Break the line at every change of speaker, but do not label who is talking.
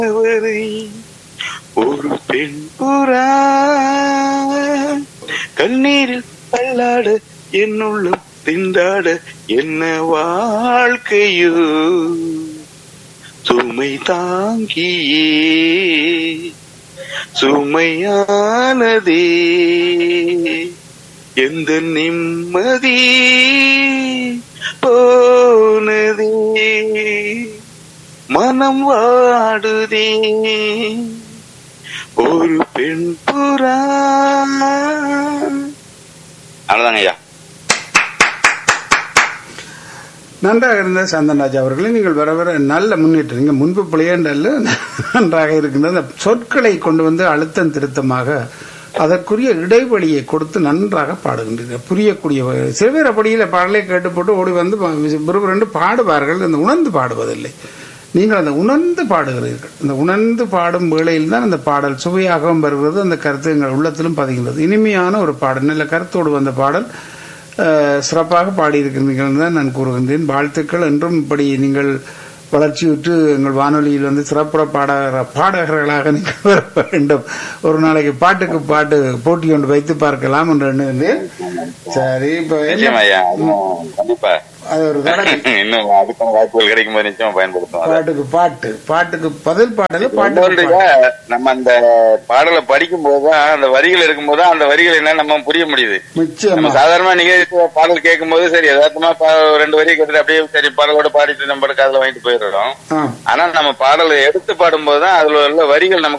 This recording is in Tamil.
அவரை ஒரு பெண் புறா கண்ணீரில் தள்ளாட என்னுள்ளும் திண்டாட என்ன வாழ்க்கையோ சுமை தாங்கியே சுமையானதே எந்த நிம்மதி போனதே மனம் வாடுதே ஒரு பெண் புறா அவ்வளவுதாங்க ஐயா
நன்றாக இருந்த சந்தன்ராஜ் அவர்களே நீங்கள் வர வர நல்ல முன்னேற்றம் நீங்கள் முன்பு பிள்ளையண்டல்ல நன்றாக இருக்கின்றது அந்த சொற்களை கொண்டு வந்து அழுத்தம் திருத்தமாக அதற்குரிய இடைவெளியை கொடுத்து நன்றாக பாடுகின்றீர்கள் புரியக்கூடிய வகை- சில பேர் அப்படியில் பாடலை கேட்டு போட்டு ஓடி வந்து விரும்புகிறண்டு பாடுவார்கள் அந்த உணர்ந்து பாடுவதில்லை நீங்கள் அந்த உணர்ந்து பாடுகிறீர்கள் அந்த உணர்ந்து பாடும் வேளையில் தான் அந்த பாடல் சுவையாகவும் வருகிறது அந்த கருத்து எங்கள் உள்ளத்திலும் பதிகின்றது இனிமையான ஒரு பாடல் நல்ல கருத்தோடு வந்த பாடல் அஹ், சிறப்பாக பாடியிருக்கிறீர்கள் தான் நான் கூறுகின்றேன் வாழ்த்துக்கள் என்றும் இப்படி நீங்கள் வளர்ச்சியுற்று எங்கள் வானொலியில் வந்து சிறப்புற பாடகர பாடகர்களாக நீங்கள் வர வேண்டும் ஒரு நாளைக்கு பாட்டுக்கு பாட்டு போட்டி கொண்டு வைத்து பார்க்கலாம் என்று எண்ணுகின்றேன் சரி இப்போ என்ன
நிச்சயம் ஐயா அதுவும் கண்டிப்பா
அது ஒரு தடவை
இன்னும் அதுக்கான வாய்ப்புகள் கிடைக்கும் போது நிச்சயமா பயன்படுத்தும் அதை.
பாட்டுக்கு பாட்டு பாட்டுக்கு பதில் பாடல பாட்டுக்கு
இன்னொன்றுங்க,
பாட்டு.
நம்ம அந்த பாடலை படிக்கும் போதுதான் அந்த வரிகள் இருக்கும் போது அந்த வரிகள் என்ன நம்ம புரிய முடியுது நம்ம
நிச்சயமா
சாதாரணமா நீங்க பாடல் கேட்கும் போது சரி யதார்த்தமா பா- ரெண்டு வரி கேட்டுட்டு அப்படியே சரி பாடலோட பாடிட்டு நம்ம காதுல வாங்கிட்டு போயிடுறோம்
ஆ
ஆனா நம்ம பாடலை எடுத்து பாடும்போது தான் அதுல உள்ள வரிகள் நமக்கு